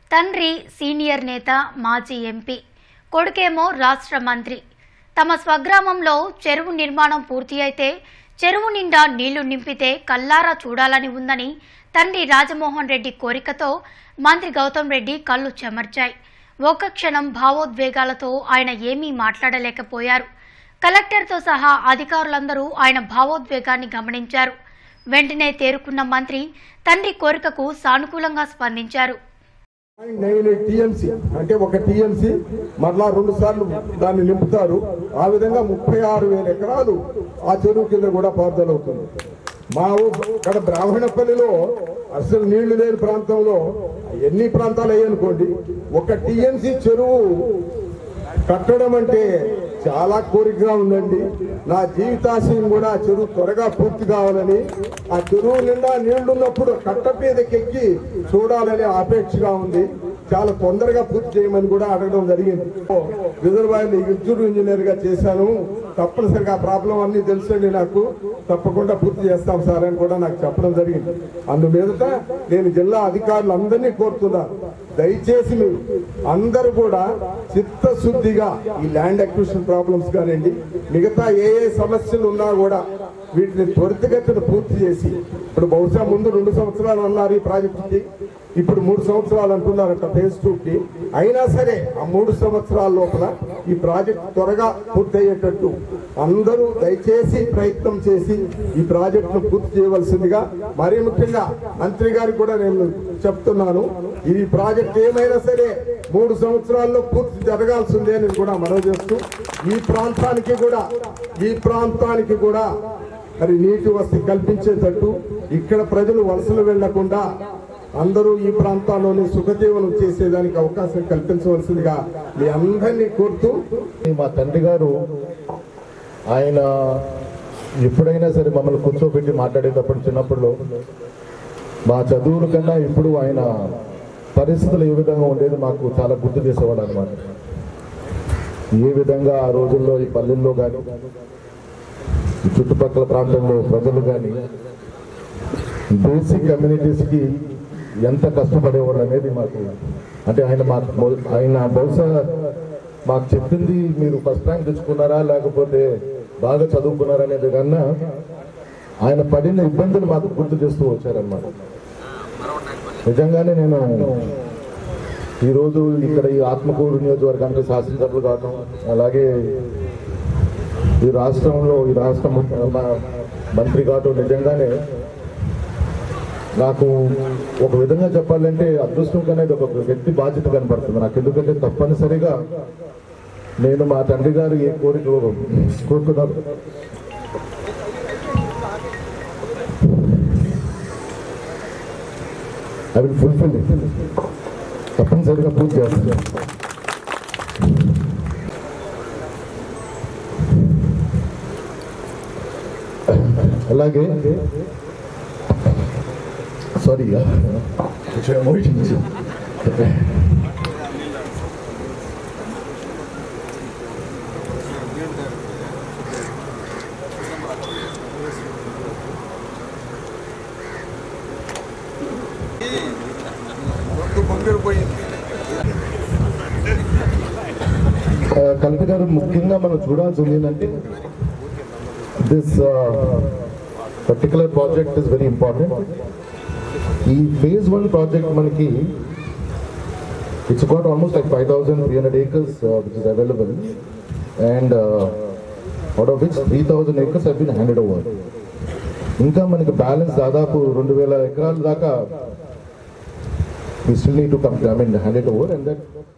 తండ్రి సీనియర్ నేత మాజీ ఎంపీ కొడుకేమో రాష్ట్ర మంత్రి తమ స్వగ్రామంలో చెరువు నిర్మాణం పూర్తి అయితే చెరువు నిండా నీళ్లు నింపితే కల్లారా చూడాలని ఉందని తండ్రి రాజమోహన్ రెడ్డి కోరికతో మంత్రి గౌతమ్ రెడ్డి కళ్ళు చెమర్చాయి ఒక్క క్షణం భావోద్వేగాలతో ఆయన ఏమీ మాట్లాడలేకపోయారు కలెక్టర్తో సహా అధికారులందరూ ఆయన భావోద్వేగాన్ని గమనించారు వెంటనే తేరుకున్న మంత్రి తండ్రి కోరికకు సానుకూలంగా స్పందించారు నైన్ టీఎంసీ అంటే ఒక టీఎంసీ మరలా రెండు సార్లు దాన్ని నింపుతారు ఆ విధంగా ముప్పై ఆరు వేల ఎకరాలు ఆ చెరువు కింద కూడా పారుదల అవుతుంది మా ఊ- ఇక్కడ బ్రాహ్మణపల్లిలో అసలు నీళ్లు లేని ప్రాంతంలో ఎన్ని ప్రాంతాలు అయ్యనుకోండి ఒక టీఎంసీ చెరువు కట్టడం అంటే చాలా కోరికగా ఉందండి నా జీవితాశయం కూడా ఆ చెరువు త్వరగా పూర్తి కావాలని ఆ చెరువు నిండా నీళ్లున్నప్పుడు కట్ట మీదకెక్కి చూడాలని ఆపేక్షగా ఉంది చాలా తొందరగా పూర్తి చేయమని కూడా అడగడం జరిగింది రిజర్వాయర్ ఇన్సూర్ ఇంజనీర్ గా చేశాను తప్పనిసరిగా ఆ ప్రాబ్లం అన్ని తెలుసండి నాకు తప్పకుండా పూర్తి చేస్తాం సార్ అని కూడా నాకు చెప్పడం జరిగింది అందు మీదట నేను జిల్లా అధికారులందరినీ కోరుతున్నాను దయచేసి మీరు అందరూ కూడా చిత్తశుద్ధిగా ఈ ల్యాండ్ అక్విజిషన్ ప్రాబ్లమ్స్ కానివ్వండి మిగతా ఏ ఏ సమస్యలు ఉన్నా కూడా వీటిని త్వరితగతిన పూర్తి చేసి ఇప్పుడు బహుశా ముందు రెండు సంవత్సరాలు అన్నారు ఈ ప్రాజెక్టుకి ఇప్పుడు మూడు సంవత్సరాలు అంటున్నారట ఫేజ్ టూ కి అయినా సరే ఆ మూడు సంవత్సరాల లోపల ఈ ప్రాజెక్ట్ త్వరగా పూర్తయ్యేటట్టు అందరూ దయచేసి ప్రయత్నం చేసి ఈ ప్రాజెక్టును పూర్తి చేయవలసిందిగా మరీ ముఖ్యంగా మంత్రి గారికి కూడా నేను చెప్తున్నాను ఈ ప్రాజెక్ట్ ఏమైనా సరే మూడు సంవత్సరాల్లో పూర్తి జరగాల్సిందే అని కూడా మనవి చేస్తూ ఈ ప్రాంతానికి కూడా ఈ ప్రాంతానికి కూడా మరి నీటి వసతి కల్పించేటట్టు ఇక్కడ ప్రజలు వలసలు వెళ్లకుండా అందరూ ఈ ప్రాంతాల్లోనే సుఖజీవనం చేసేదానికి అవకాశం కల్పించవలసిందిగా మీ అందరినీ కోరుతూ మా తండ్రి గారు ఆయన ఎప్పుడైనా సరే మమ్మల్ని కూర్చోబెట్టి మాట్లాడేటప్పుడు చిన్నప్పుడు మా చదువుల కన్నా ఇప్పుడు ఆయన పరిస్థితులు ఏ విధంగా ఉండేది మాకు చాలా గుర్తు చేసేవాడు అనమాట ఏ విధంగా ఆ రోజుల్లో ఈ పల్లెల్లో కానీ ఈ చుట్టుపక్కల ప్రాంతంలో ప్రజలు కానీ బేసిక్ కమ్యూనిటీస్కి ఎంత కష్టపడేవాడు అనేది మాకు అంటే ఆయన మాకు బహు- ఆయన బహుశా మాకు చెప్పింది మీరు ఫస్ట్ ర్యాంక్ తెచ్చుకున్నారా లేకపోతే బాగా చదువుకున్నారా అనేది కన్నా ఆయన పడిన ఇబ్బందులు మాకు గుర్తు చేస్తూ వచ్చారన్నమాట నిజంగానే నేను ఈరోజు ఇక్కడ ఈ ఆత్మకూరు నియోజకవర్గానికి శాసనసభ్యులు కావటం అలాగే ఈ రాష్ట్రంలో ఈ రాష్ట్ర ము- మా మంత్రి కావటం నిజంగానే నాకు ఒక విధంగా చెప్పాలంటే అదృష్టం అనేది ఒక వ్యక్తి బాధ్యత కనపడుతుంది నాకు ఎందుకంటే తప్పనిసరిగా నేను మా తండ్రి గారు ఏ కోరిక కోరుకున్నారు ఐ విల్ ఫుల్ఫిల్ తప్పనిసరిగా పూర్తి చేస్తాను అలాగే సారీ కొంచెం ఎమోషన్స్ కవిత గారు ముఖ్యంగా మనం చూడాల్సింది ఏంటంటే this particular project is very important ఈ ఫేజ్ వన్ ప్రాజెక్ట్ మనకి it's got almost like five thousand three hundred acres which is available and out of which three thousand acres have been handed over ఇంకా మనకి balance దాదాపు రెండు వేల ఎకరాల దాకా we still need to come, I mean, hand it over and that